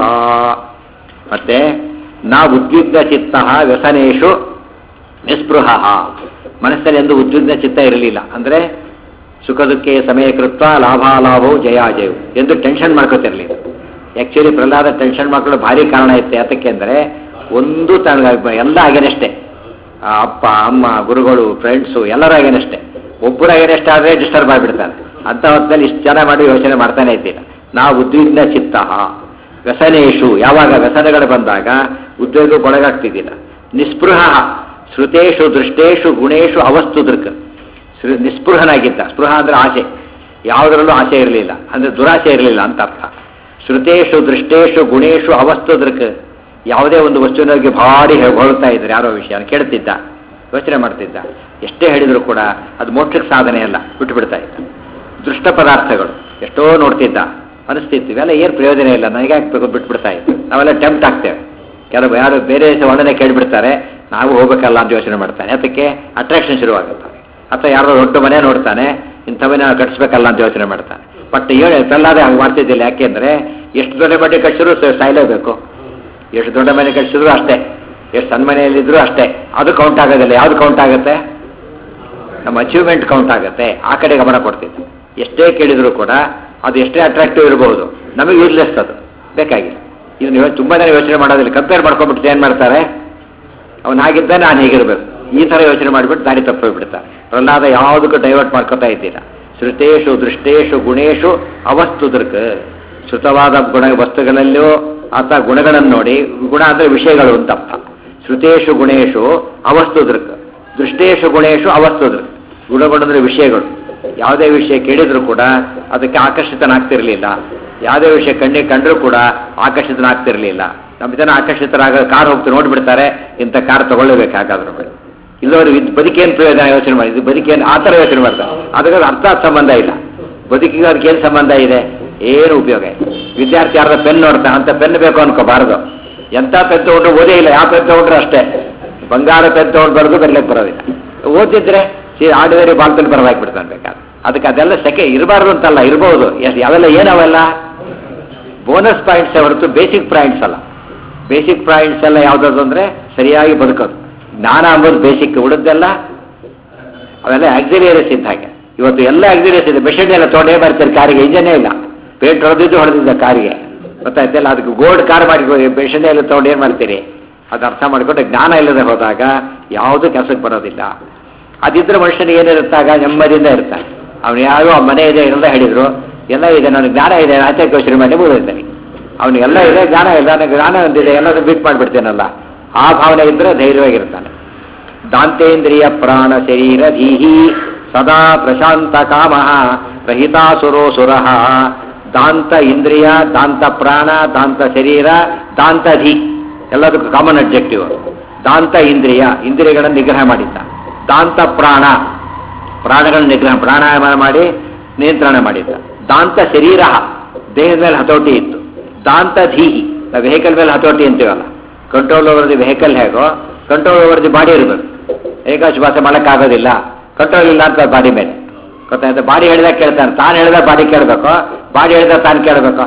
ಮತ್ತೆ ನಾ ಉದ್ವಿಗ್ನ ಚಿತ್ತ ವ್ಯಸನೇಶು ನಿಸ್ಪೃಹ ಮನಸ್ಸಲ್ಲಿ ಎಂದು ಉದ್ವಿಗ್ನ ಚಿತ್ತ ಇರಲಿಲ್ಲ ಅಂದ್ರೆ ಸುಖ ದುಃಖೆ ಸಮಯ ಕೃತ್ವ ಲಾಭಾಲಾಭವು ಜಯಾಜಯವು ಎಂದು ಟೆನ್ಷನ್ ಮಾಡ್ಕೋತಿರ್ಲಿಲ್ಲ ಆಕ್ಚುಲಿ ಪ್ರಹ್ಲಾದ ಟೆನ್ಷನ್ ಮಾಡ್ಕೊಳ್ಳೋ ಭಾರಿ ಕಾರಣ ಇತ್ತು ಯಾತಕ್ಕೆ ಅಂದ್ರೆ ಒಂದು ತನಗ ಎಲ್ಲ ಆಗೇನಷ್ಟೇ ಆ ಅಪ್ಪ ಅಮ್ಮ ಗುರುಗಳು ಫ್ರೆಂಡ್ಸು ಎಲ್ಲರೂ ಆಗೇನಷ್ಟೇ ಒಬ್ಬರು ಆಗೇನಷ್ಟೇ ಆದರೆ ಡಿಸ್ಟರ್ಬ್ ಆಗಿಬಿಡ್ತಾರೆ ಅಂತ ಹೊತ್ತಲ್ಲಿ ಇಷ್ಟು ಜನ ಮಾಡಿ ಯೋಚನೆ ಮಾಡ್ತಾನೆ ಇದ್ದಿಲ್ಲ ನಾವು ಉದ್ವಿಗ್ನ ಚಿತ್ತ ವ್ಯಸನೇಶು ಯಾವಾಗ ವ್ಯಸನಗಳು ಬಂದಾಗ ಉದ್ವೇಗಕ್ಕೆ ಒಳಗಾಗ್ತಿದ್ದಿಲ್ಲ ನಿಸ್ಪೃಹ ಶ್ರುತೇಶು ದೃಷ್ಟೇಶು ಗುಣೇಶು ಅವಸ್ತು ದೃಕ್ ಶ್ರು- ನಿಸ್ಪೃಹನಾಗಿದ್ದ ಸ್ಪೃಹ ಅಂದ್ರೆ ಆಸೆ ಯಾವುದರಲ್ಲೂ ಆಸೆ ಇರಲಿಲ್ಲ ಅಂದ್ರೆ ದುರಾಸೆ ಇರಲಿಲ್ಲ ಅಂತ ಅರ್ಥ ಶ್ರುತೇಶು ದೃಷ್ಟೇಶು ಗುಣೇಶು ಅವಸ್ತು ದೃಕ್ ಯಾವುದೇ ಒಂದು ವಸ್ತುವಿನೊಳಗೆ ಭಾರಿ ಹೊಳ್ತಾ ಇದ್ರು ಯಾರೋ ವಿಷಯ ಕೇಳ್ತಿದ್ದ ಯೋಚನೆ ಮಾಡ್ತಿದ್ದ ಎಷ್ಟೇ ಹೇಳಿದ್ರು ಕೂಡ ಅದು ಮೋಕ್ಷಕ್ಕೆ ಸಾಧನೆ ಅಲ್ಲ ಬಿಟ್ಟು ಬಿಡ್ತಾ ಇದ್ದ ದೃಷ್ಟ ಪದಾರ್ಥಗಳು ಎಷ್ಟೋ ನೋಡ್ತಿದ್ದ ಅನಿಸ್ತಿತ್ತು ಇವೆಲ್ಲ ಏನು ಪ್ರಯೋಜನ ಇಲ್ಲ ನನಗೆ ಹಾಕ್ಬೇಕು ಬಿಟ್ಬಿಡ್ತಾ ಇತ್ತು ನಾವೆಲ್ಲ ಟೆಂಪ್ಟ್ ಆಗ್ತೇವೆ ಕೆಲವು ಯಾರು ಬೇರೆ ದೇಶ ವರ್ಣನೆ ಕೇಳಿಬಿಡ್ತಾರೆ ನಾವು ಹೋಗ್ಬೇಕಲ್ಲ ಅಂತ ಯೋಚನೆ ಮಾಡ್ತಾನೆ ಅದಕ್ಕೆ ಅಟ್ರಾಕ್ಷನ್ ಶುರುವಾಗುತ್ತೆ ಅಥವಾ ಯಾರೋ ದೊಡ್ಡ ಮನೆ ನೋಡ್ತಾನೆ ಇಂಥ ಮನೆ ನಾವು ಕಟ್ಸ್ಬೇಕಲ್ಲ ಅಂತ ಯೋಚನೆ ಮಾಡ್ತಾನೆ ಬಟ್ ಹೇಳಿ ಪ್ರಹ್ಲಾದ ಹಾಗೆ ಮಾಡ್ತಿದ್ದಿಲ್ಲ ಯಾಕೆಂದ್ರೆ ಎಷ್ಟು ದೊಡ್ಡ ಮನೆ ಕಟ್ಸಿದ್ರು ಸ- ಸಾಯ್ಲೇಬೇಕು ಎಷ್ಟು ದೊಡ್ಡ ಮನೆ ಕಟ್ಸಿದ್ರು ಅಷ್ಟೇ ಎಷ್ಟು ಸಣ್ಣ ಮನೆಯಲ್ಲಿದ್ರು ಅಷ್ಟೇ ಅದು ಕೌಂಟ್ ಆಗೋದಿಲ್ಲ ಯಾವ್ದು ಕೌಂಟ್ ಆಗುತ್ತೆ ನಮ್ಮ ಅಚೀವ್ಮೆಂಟ್ ಕೌಂಟ್ ಆಗುತ್ತೆ ಆ ಕಡೆ ಗಮನ ಕೊಡ್ತಿದ್ದೆ ಎಷ್ಟೇ ಕೇಳಿದ್ರು ಕೂಡ ಅದು ಎಷ್ಟೇ ಅಟ್ರಾಕ್ಟಿವ್ ಇರಬಹುದು ನಮಗೆ ಯೂಸ್ಲೆಸ್ ಅದು ಬೇಕಾಗಿಲ್ಲ ಇದು ನೀವು ತುಂಬ ಜನ ಯೋಚನೆ ಮಾಡೋದಿಲ್ಲ ಕಂಪೇರ್ ಮಾಡ್ಕೊಂಡ್ಬಿಟ್ಟು ಏನು ಮಾಡ್ತಾರೆ ಅವನು ಹಾಗಿದ್ದ ನಾನು ಹೇಗಿರ್ಬೇಕು ಈ ಥರ ಯೋಚನೆ ಮಾಡಿಬಿಟ್ಟು ದಾರಿ ತಪ್ಪೋಗ್ಬಿಡ್ತಾರೆ ಪ್ರಹ್ಲಾದ ಯಾವುದಕ್ಕೂ ಡೈವರ್ಟ್ ಮಾಡ್ಕೊತಾ ಇದ್ದೀರಾ ಶ್ರುತೇಶು ದೃಷ್ಟೇಶು ಗುಣೇಶು ಅವಸ್ತು ದೃಕ್ ಶ್ರುತವಾದ ಗುಣ ವಸ್ತುಗಳಲ್ಲೂ ಆತ ಗುಣಗಳನ್ನು ನೋಡಿ ಗುಣ ಅಂದರೆ ವಿಷಯಗಳು ಅಂತ ಅರ್ಥ ಶ್ರುತೇಶು ಗುಣೇಶು ಅವಸ್ತು ದೃಕ್ ದೃಷ್ಟೇಶು ಗುಣೇಶು ಅವಸ್ತು ದೃಕ್ ಗುಣಗಳು ಅಂದರೆ ವಿಷಯಗಳು ಯಾವುದೇ ವಿಷಯ ಕೇಳಿದ್ರು ಕೂಡ ಅದಕ್ಕೆ ಆಕರ್ಷಿತನಾಗ್ತಿರ್ಲಿಲ್ಲ ಯಾವುದೇ ವಿಷಯ ಕಣ್ಣಿಗೆ ಕಂಡ್ರೂ ಕೂಡ ಆಕರ್ಷಿತನಾಗ್ತಿರ್ಲಿಲ್ಲ ನಮ್ಮ ಜನ ಆಕರ್ಷಿತರಾಗ ಕಾರ್ ಹೋಗ್ತು ನೋಡ್ಬಿಡ್ತಾರೆ ಇಂಥ ಕಾರ್ ತಗೊಳ್ಳೇಬೇಕಾಗಾದ್ರೂ ಮೇಲೆ ಇಲ್ಲವರು ಇದು ಬದುಕೇನು ಪ್ರಯೋಜನ ಯೋಚನೆ ಮಾಡಿ ಇದು ಬದುಕೇನು ಆ ಥರ ಯೋಚನೆ ಮಾಡ್ತಾರೆ ಅದಕ್ಕೆ ಅರ್ಥ ಸಂಬಂಧ ಇಲ್ಲ ಬದುಕಿಗೆ ಅದಕ್ಕೆ ಏನು ಸಂಬಂಧ ಇದೆ ಏನು ಉಪಯೋಗ ಇಲ್ಲ ವಿದ್ಯಾರ್ಥಿ ಯಾರ್ದ ಪೆನ್ ನೋಡ್ತಾ ಅಂತ ಪೆನ್ ಬೇಕು ಅನ್ಕೋಬಾರ್ದು ಎಂಥ ಪೆನ್ ತಗೊಂಡ್ರು ಓದೇ ಇಲ್ಲ ಯಾವ ಪೆನ್ ತಗೊಂಡ್ರು ಅಷ್ಟೇ ಬಂಗಾರ ಪೆನ್ ತಗೊಂಡು ಬರೆದು ಬರ್ಲಿಕ್ಕೆ ಬರೋದಿಲ್ಲ ಓದಿದ್ರೆ ಆರ್ಡಿನರಿ ಬಾಲ್ ಪೆನ್ ಬರದಾಕ್ಬಿಡ್ತಾನೆ ಬೇಕಾದ್ರೆ ಅದಕ್ಕೆ ಅದೆಲ್ಲ ಸೆಕೆ ಇರಬಾರ್ದು ಅಂತಲ್ಲ ಇರ್ಬೋದು ಎಸ್- ಅವೆಲ್ಲ ಏನವೆಲ್ಲ ಬೋನಸ್ ಪಾಯಿಂಟ್ಸ್ ಹೊರತು ಬೇಸಿಕ್ ಪಾಯಿಂಟ್ಸ್ ಅಲ್ಲ ಬೇಸಿಕ್ ಪಾಯಿಂಟ್ಸ್ ಎಲ್ಲ ಯಾವ್ದಾದ್ರು ಅಂದ್ರೆ ಸರಿಯಾಗಿ ಬದುಕೋದು ಜ್ಞಾನ ಅಂಬೋದು ಬೇಸಿಕ್ ಉಳಿದೆಲ್ಲ ಅವೆಲ್ಲ ಆಕ್ಸಿಲಿಯರೀಸ್ ಇದ್ದ ಹಾಗೆ ಇವತ್ತು ಎಲ್ಲ ಆಕ್ಸಿಲಿಯರ್ಸ್ ಇದೆ ಮೆಷಿನ್ ಎಲ್ಲ ತೊಗೊಂಡೇ ಬರ್ತಾರೆ ಕಾರಿಗೆ ಇಂಜನೇ ಇಲ್ಲ ಪೇಂಟ್ ಹೊಡೆದಿದ್ದು ಹೊಡೆದಿದ್ದ ಕಾರಿಗೆ ಗೊತ್ತಾಯ್ತಲ್ಲ ಅದಕ್ಕೆ ಗೋಲ್ಡ್ ಕಾರ್ ಮಾಡಿ ಮೆಷಿನ್ ಎಲ್ಲ ತೊಗೊಂಡು ಏನು ಮಾಡ್ತೀರಿ ಅದು ಅರ್ಥ ಮಾಡಿಕೊಂಡು ಜ್ಞಾನ ಇಲ್ಲದೆ ಹೋದಾಗ ಯಾವುದೂ ಕೆಲಸಕ್ಕೆ ಬರೋದಿಲ್ಲ ಅದಿದ್ರೆ ಮನುಷ್ಯನಿಗೆ ಏನಿರುತ್ತಾಗ ನೆಮ್ಮದಿಯಿಂದ ಇರ್ತಾನೆ ಅವನು ಯಾರೋ ಆ ಮನೆ ಇದೆ ಎಲ್ಲ ಹೇಳಿದ್ರು ಎಲ್ಲ ಇದೆ ನನಗೆ ಜ್ಞಾನ ಇದೆ ಆಚೆ ಯೋಚನೆ ಮಾಡಿ ಮುಗಿದಿರ್ತಾನೆ ಅವನಿಗೆಲ್ಲ ಇದೆ ಜ್ಞಾನ ಇಲ್ಲ ನನಗೆ ಜ್ಞಾನ ಒಂದಿದೆ ಎಲ್ಲರೂ ಬಿಟ್ ಮಾಡಿಬಿಡ್ತೇನಲ್ಲ ಆ ಭಾವನೆ ಇದ್ರೆ ಧೈರ್ಯವಾಗಿರ್ತಾನೆ ದಾಂತೇಂದ್ರಿಯ ಪ್ರಾಣ ಶರೀರ ಧೀಹಿ ಸದಾ ಪ್ರಶಾಂತ ಕಾಮ ರಹಿತಾಸುರೋ ಸುರಃ ದಾಂತ ಇಂದ್ರಿಯ ದಾಂತ ಪ್ರಾಣ ದಾಂತ ಶರೀರ ದಾಂತ ಧಿ ಎಲ್ಲದಕ್ಕೂ ಕಾಮನ್ ಅಬ್ಜೆಕ್ಟಿವ್ ದಾಂತ ಇಂದ್ರಿಯ ಇಂದ್ರಿಯಗಳನ್ನು ನಿಗ್ರಹ ಮಾಡಿದ್ದ ದಾಂತ ಪ್ರಾಣ ಪ್ರಾಣಗಳನ್ನು ನಿಗ್ರಹ ಪ್ರಾಣಾಯಾಮ ಮಾಡಿ ನಿಯಂತ್ರಣ ಮಾಡಿದ್ದ ದಾಂತ ಶರೀರ ದೇಹದ ಮೇಲೆ ಹತೋಟಿ ಇತ್ತು ದಾಂತ ಧೀಹಿ ನಾವು ವೆಹಿಕಲ್ ಮೇಲೆ ಹತೋಟಿ ಅಂತೀವಲ್ಲ ಕಂಟ್ರೋಲ್ ಓವರ್ ದಿ ವೆಹಿಕಲ್ ಹೇಗೋ ಕಂಟ್ರೋಲ್ ಓವರ್ ದಿ ಬಾಡಿ ಇರಬೇಕು ಏಕಾಶ ಭಾಷೆ ಮಾಡೋಕ್ಕಾಗೋದಿಲ್ಲ ಕಂಟ್ರೋಲ್ ಇಲ್ಲ ಅಂತ ಬಾಡಿ ಮೇಲೆ ಗೊತ್ತಾಯ್ತು ಬಾಡಿ ಹೇಳಿದಾಗ ಕೇಳ್ತಾನೆ ತಾನು ಹೇಳಿದಾಗ ಬಾಡಿ ಕೇಳಬೇಕು ಬಾಡಿ ಹೇಳಿದಾಗ ತಾನು ಕೇಳಬೇಕು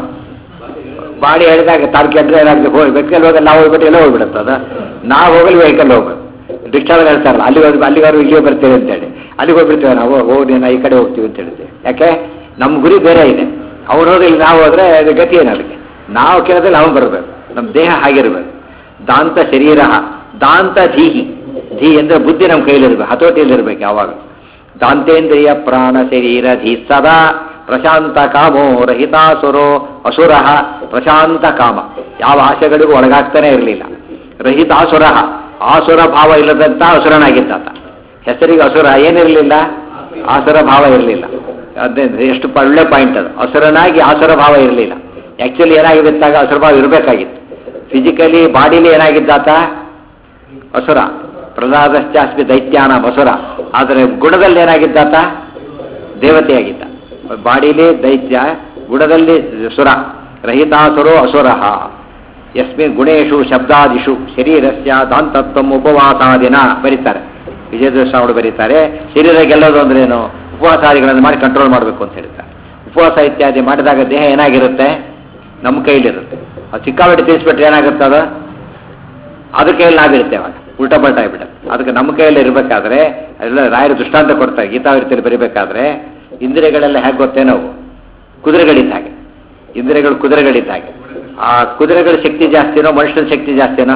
ಬಾಡಿ ಹೇಳಿದಾಗ ತಾನು ಕೇಳಿದ್ರೆ ಏನಾಗುತ್ತೆ ಹೋಗಿ ವೆಹಿಕಲ್ ಹೋಗಿ ನಾವು ಹೋಗ್ಬಿಟ್ಟು ಎಲ್ಲ ಹೋಗ್ಬಿಡುತ್ತೆ ಅದು ನಾವು ಹೋಗಲಿ ವೆಹಿಕಲ್ ಹೋಗ್ಬೇಕು ರಿಕ್ಷಾದಲ್ಲಿ ಹೇಳ್ತಾರಲ್ಲ ಅಲ್ಲಿ ಹೋಗಿ ಅಲ್ಲಿಗಾರು ಇಲ್ಲಿಗೆ ಬರ್ತೇವೆ ಅಂತೇಳಿ ಅಲ್ಲಿಗೆ ಹೋಗ್ಬಿಡ್ತೇವೆ ನಾವು ಹೋಗಿ ನೀನು ಈ ಕಡೆ ಹೋಗ್ತೀವಿ ಅಂತ ಹೇಳ್ತೀವಿ ಯಾಕೆ ನಮ್ಮ ಗುರಿ ಬೇರೆ ಇದೆ ಅವ್ರು ಹೋದ್ರೆ ಇಲ್ಲಿ ನಾವು ಹೋದ್ರೆ ಅದು ಗತಿ ಏನು ಅದಕ್ಕೆ ನಾವು ಕೇಳಿದ್ರೆ ನಾವು ಬರಬೇಕು ನಮ್ಮ ದೇಹ ಹಾಗಿರ್ಬೇಕು ದಾಂತ ಶರೀರ ದಾಂತ ಧೀಹಿ ಧೀ ಅಂದ್ರೆ ಬುದ್ಧಿ ನಮ್ಮ ಕೈಲಿರ್ಬೇಕು ಹತೋಟಿಯಲ್ಲಿರ್ಬೇಕು ಯಾವಾಗ ದಾಂತೇಂದ್ರಿಯ ಪ್ರಾಣ ಶರೀರ ಧೀ ಸದಾ ಪ್ರಶಾಂತ ಕಾಮೋ ರಹಿತಾಸುರೋ ಅಸುರ ಪ್ರಶಾಂತ ಕಾಮ ಯಾವ ಆಸೆಗಳಿಗೂ ಒಳಗಾಗ್ತಾನೆ ಇರಲಿಲ್ಲ ರಹಿತಾಸುರ ಆಸುರ ಭಾವ ಇಲ್ಲದಂತ ಅಸುರನಾಗಿದ್ದಾತ ಹೆಸರಿಗೆ ಅಸುರ ಏನಿರಲಿಲ್ಲ ಆಸುರ ಭಾವ ಇರಲಿಲ್ಲ ಅದೇ ಎಷ್ಟು ಪ- ಒಳ್ಳೆ ಪಾಯಿಂಟ್ ಅದು ಅಸುರನಾಗಿ ಆಸುರ ಭಾವ ಇರಲಿಲ್ಲ ಆಕ್ಚುಲಿ ಏನಾಗಿದ್ದಾಗ ಅಸುರ ಭಾವ ಇರಬೇಕಾಗಿತ್ತು ಫಿಸಿಕಲಿ ಬಾಡಿಲಿ ಏನಾಗಿದ್ದಾತ ಅಸುರ ಪ್ರಹ್ಲಾದಶ್ಚಾಸ್ಮಿ ದೈತ್ಯಾನ ಅಸುರ ಆದರೆ ಗುಣದಲ್ಲಿ ಏನಾಗಿದ್ದಾತ ದೇವತೆಯಾಗಿದ್ದ ಬಾಡಿಲಿ ದೈತ್ಯ ಗುಣದಲ್ಲಿ ಸುರ ರಹಿತಾಸುರೋ ಅಸುರಃ ಯಸ್ಮಿನ್ ಗುಣೇಶು ಶಬ್ದಾದಿಷು ಶರೀರಸ್ಯ ದಾಂತತ್ವಂ ಉಪವಾಸಾದಿನ ಬರೀತಾರೆ ವಿಜಯದಶಾವಳು ಬರೀತಾರೆ ಶರೀರ ಗೆಲ್ಲೋದು ಅಂದ್ರೇನು ಉಪವಾಸಾದಿಗಳನ್ನು ಮಾಡಿ ಕಂಟ್ರೋಲ್ ಮಾಡಬೇಕು ಅಂತ ಹೇಳ್ತಾರೆ ಉಪವಾಸ ಇತ್ಯಾದಿ ಮಾಡಿದಾಗ ದೇಹ ಏನಾಗಿರುತ್ತೆ ನಮ್ಮ ಕೈಲಿರುತ್ತೆ ಅದು ಸಿಕ್ಕಾಪಟ್ಟೆ ತಿಳಿಸ್ಬಿಟ್ರೆ ಏನಾಗುತ್ತೆ ಅದು ಅದ್ರ ಕೈಯಲ್ಲಿ ನಾವಿರುತ್ತೆ ಅವಾಗ ಉಲ್ಟಾ ಪಲ್ಟಾ ಆಗ್ಬಿಡುತ್ತೆ ಅದಕ್ಕೆ ನಮ್ಮ ಕೈಯಲ್ಲಿ ಇರಬೇಕಾದ್ರೆ ಎಲ್ಲ ರಾಯರು ದೃಷ್ಟಾಂತ ಕೊಡ್ತಾರೆ ಗೀತಾವೃತ್ತಿಯಲ್ಲಿ ಬರೀಬೇಕಾದ್ರೆ ಇಂದ್ರಿಯಗಳೆಲ್ಲ ಹೇಗೆ ಗೊತ್ತೇ ನಾವು ಕುದುರೆಗಳಿದ್ದ ಹಾಗೆ ಇಂದ್ರಿಯಗಳು ಕುದುರೆಗಳಿದ್ದ ಹಾಗೆ ಆ ಕುದುರೆಗಳ ಶಕ್ತಿ ಜಾಸ್ತಿನೋ ಮನುಷ್ಯನ ಶಕ್ತಿ ಜಾಸ್ತಿನೋ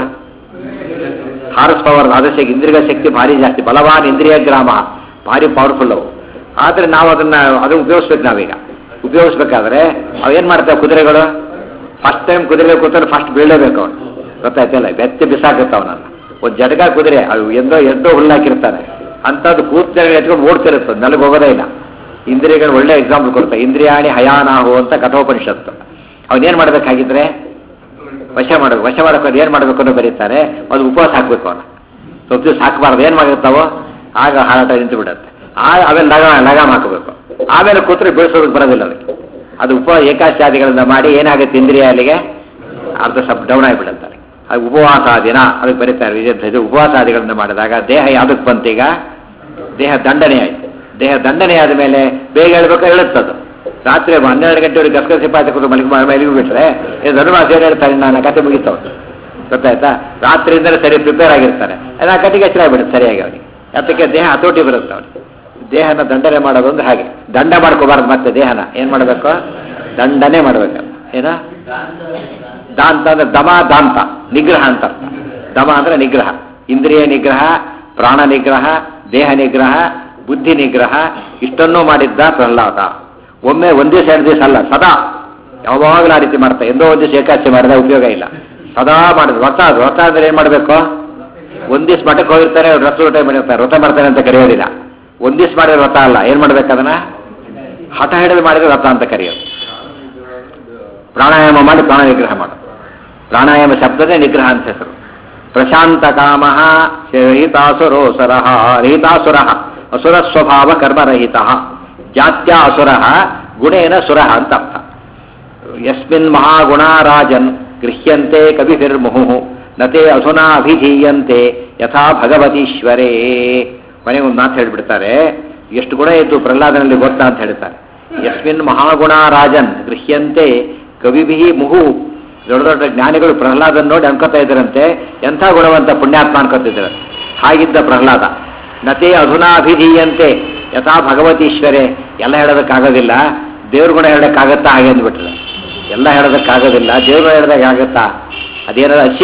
ಹಾರ್ಸ್ ಪವರ್ ಅದಕ್ಕೆ ಇಂದ್ರಿಯ ಶಕ್ತಿ ಭಾರಿ ಜಾಸ್ತಿ ಬಲವಾನ್ ಇಂದ್ರಿಯ ಗ್ರಾಮ ಭಾರಿ ಪವರ್ಫುಲ್ ಅವು ಆದರೆ ನಾವು ಅದನ್ನ ಅದು ಉಪಯೋಗಿಸ್ಬೇಕು ನಾವೀಗ ಉಪಯೋಗಿಸ್ಬೇಕಾದ್ರೆ ಅವೇನ್ ಮಾಡ್ತೇವೆ ಕುದುರೆಗಳು ಫಸ್ಟ್ ಟೈಮ್ ಕುದುರೆ ಕೂತಾರೆ ಫಸ್ಟ್ ಬೀಳಲೇಬೇಕು ಅವನು ಗೊತ್ತಾಯ್ತಲ್ಲ ಬೆತ್ತಿ ಬಿಸಾಕತ್ತ ಅವನನ್ನ ಒಂದು ಜಟಕ ಕುದುರೆ ಅವು ಎಂದೋ ಎದ್ದೋ ಹುಲ್ಲಾಕಿರ್ತಾನೆ ಅಂಥದ್ದು ಕೂತ್ ಎತ್ಕೊಂಡು ಓಡ್ತಿರುತ್ತೆ ನೆಲಕ್ಕೆ ಹೋಗೋದೇ ಇಲ್ಲ ಇಂದ್ರಿಯಗಳು ಒಳ್ಳೆ ಎಕ್ಸಾಂಪಲ್ ಕೊಡ್ತಾರೆ ಇಂದ್ರಿಯಾಣಿ ಹಯಾನಾಹು ಅಂತ ಕಠೋಪನಿಷತ್ತು ಅವನೇನ್ ಮಾಡ್ಬೇಕಾಗಿದ್ರೆ ವಶ ಮಾಡಬೇಕು ವಶ ಮಾಡಬೇಕು ಏನು ಮಾಡಬೇಕು ಅನ್ನೋ ಬರೀತಾರೆ ಅದು ಉಪವಾಸ ಹಾಕ್ಬೇಕು ಅವನ ಸ್ವಲ್ಪ ದಿವಸ ಹಾಕಬಾರ್ದು ಏನು ಮಾಡಿರ್ತಾವೋ ಆಗ ಹಾರಾಟ ನಿಂತು ಬಿಡುತ್ತೆ ಆ ಆಮೇಲೆ ಲಗ ಲಗಾಮ್ ಹಾಕಬೇಕು ಆಮೇಲೆ ಕೂತ್ರೆ ಬೀಳ್ಸೋದಕ್ಕೆ ಬರೋದಿಲ್ಲ ಅದಕ್ಕೆ ಅದು ಉಪ ಏಕಾಶಾದಿಗಳಿಂದ ಮಾಡಿ ಏನಾಗುತ್ತೆ ಇಂದ್ರಿಯ ಅಲ್ಲಿಗೆ ಅರ್ಧ ಸ್ವಲ್ಪ ಡೌನ್ ಆಗಿಬಿಡುತ್ತೆ ಅದು ಉಪವಾಸ ದಿನ ಅದಕ್ಕೆ ಬರೀತಾರೆ ವಿಜಯ ಇದು ಉಪವಾಸಾದಿಗಳಿಂದ ಮಾಡಿದಾಗ ದೇಹ ಯಾವ್ದಕ್ಕೆ ಬಂತೀಗ ದೇಹ ದಂಡನೆ ಆಯ್ತು ದೇಹ ದಂಡನೆ ಆದ ಮೇಲೆ ಬೇಗ ಹೇಳ್ಬೇಕು ಹೇಳುತ್ತದು ರಾತ್ರಿ ಹನ್ನೆರಡು ಗಂಟೆವರೆಗೆ ಗಸಗಸೆ ಪಾತ್ರೆ ಕೊಟ್ಟು ಮಲಗಿ ಮಲಗಿ ಬಿಟ್ರೆ ಇದು ಧನುರ್ಮಾಸ ಏನು ಹೇಳ್ತಾರೆ ನನ್ನ ಕತೆ ಮುಗಿತಾವ ಗೊತ್ತಾಯ್ತಾ ರಾತ್ರಿಯಿಂದಲೇ ಸರಿ ಪ್ರಿಪೇರ್ ಆಗಿರ್ತಾರೆ ಆ ಕಟ್ಟಿಗೆ ಹಚ್ಚಾಗ್ಬಿಡುತ್ತೆ ಸರಿಯಾಗಿ ಅವನಿಗೆ ಅದಕ್ಕೆ ದೇಹ ಹತೋಟಿ ಬರುತ್ತೆ ಅವನಿಗೆ ದೇಹನ ದಂಡನೆ ಮಾಡೋದು ಅಂದ್ರೆ ಹಾಗೆ ದಂಡ ಮಾಡ್ಕೋಬಾರ್ದು ಮತ್ತೆ ದೇಹನ ಏನ್ ಮಾಡಬೇಕು ದಂಡನೆ ಮಾಡ್ಬೇಕು ಏನ ದಾಂತ ಅಂದ್ರೆ ದಮ ದಾಂತ ನಿಗ್ರಹ ಅಂತ ಅರ್ಥ ದಮ ಅಂದ್ರೆ ನಿಗ್ರಹ ಇಂದ್ರಿಯ ನಿಗ್ರಹ ಪ್ರಾಣ ನಿಗ್ರಹ ದೇಹ ನಿಗ್ರಹ ಬುದ್ಧಿ ನಿಗ್ರಹ ಇಷ್ಟನ್ನೂ ಮಾಡಿದ್ದ ಪ್ರಹ್ಲಾದ ಒಮ್ಮೆ ಒಂದೇ ಎರಡು ದಿವಸ ಅಲ್ಲ ಸದಾ ಯಾವಾಗಲೂ ಆ ರೀತಿ ಮಾಡ್ತಾ ಎಂದೋ ಒಂದು ದಿವಸ ಏಕಾಚೆ ಮಾಡಿದ ಉಪಯೋಗ ಇಲ್ಲ ಸದಾ ಮಾಡಿದ್ರು ವ್ರತ ಅದು ವ್ರತ ಅಂದ್ರೆ ಏನ್ ಮಾಡಬೇಕು ಒಂದ್ ದಿವಸ ಮಠಕ್ಕೆ ಹೋಗಿರ್ತಾರೆ ವ್ರತ ಊಟ ಮಾಡಿರ್ತಾರೆ ವ್ರತ ಮಾಡ್ತಾರೆ ಅಂತ ಕರೆಯೋದಿಲ್ಲ ಒಂದ್ ದಿವಸ ಮಾಡಿದ್ರೆ ವ್ರತ ಅಲ್ಲ ಏನ್ ಮಾಡ್ಬೇಕು ಅದನ್ನ ಹಠ ಹಿಡಿದು ಮಾಡಿದ್ರೆ ವ್ರತ ಅಂತ ಕರೆಯೋದು ಪ್ರಾಣಾಯಾಮ ಮಾಡಿ ಪ್ರಾಣ ನಿಗ್ರಹ ಮಾಡು ಪ್ರಾಣಾಯಾಮ ಶಬ್ದನೇ ನಿಗ್ರಹ ಅಂತ ಹೆಸರು ಪ್ರಶಾಂತ ಕಾಮ ರಹಿತಾಸುರೋಸರ ರಹಿತಾಸುರ ಅಸುರ ಸ್ವಭಾವ ಕರ್ಮರಹಿತ ಜಾತ್ಯ ಅಸುರ ಗುಣೇನ ಸುರ ಅಂತ ಅರ್ಥ ಯಸ್ಮಿನ್ ಮಹಾಗುಣಾರಾಜನ್ ಗೃಹ್ಯಂತೆ ಕವಿಭಿರ್ಮುಹು ನತೆ ಅಧುನಾ ಅಭಿಧೀಯಂತೆ ಯಥಾ ಭಗವತೀಶ್ವರೇ ಕೊನೆಗೆ ಒಂದು ಮಾತು ಹೇಳ್ಬಿಡ್ತಾರೆ ಎಷ್ಟು ಗುಣ ಇದ್ದು ಪ್ರಹ್ಲಾದನಲ್ಲಿ ಗೊತ್ತಾ ಅಂತ ಹೇಳ್ತಾರೆ ಯಸ್ಮಿನ್ ಮಹಾಗುಣ ರಾಜನ್ ಗೃಹ್ಯಂತೆ ಕವಿಭಿ ಮುಹು ದೊಡ್ಡ ದೊಡ್ಡ ಜ್ಞಾನಿಗಳು ಪ್ರಹ್ಲಾದನ್ ನೋಡಿ ಅನ್ಕೋತಾ ಇದ್ದರಂತೆ ಎಂಥ ಗುಣವಂತ ಪುಣ್ಯಾತ್ಮ ಅನ್ಕೋತಿದ್ದಾರೆ ಹಾಗಿದ್ದ ಪ್ರಹ್ಲಾದ ನತೆ ಅಧುನಾ ಅಭಿಧೀಯಂತೆ ಯಥಾ ಭಗವತೀಶ್ವರೇ ಎಲ್ಲ ಹೇಳೋದಕ್ಕಾಗೋದಿಲ್ಲ ದೇವ್ರ ಗುಣ ಹೇಳೋಕ್ಕಾಗತ್ತಾ ಹಾಗೆ ಅಂದ್ಬಿಟ್ರೆ ಎಲ್ಲ ಹೇಳೋದಕ್ಕಾಗೋದಿಲ್ಲ ದೇವ್ರ ಗುಣ ಹೇಳೋದಕ್ಕೆ ಆಗತ್ತಾ ಅದೇನಾದ್ರು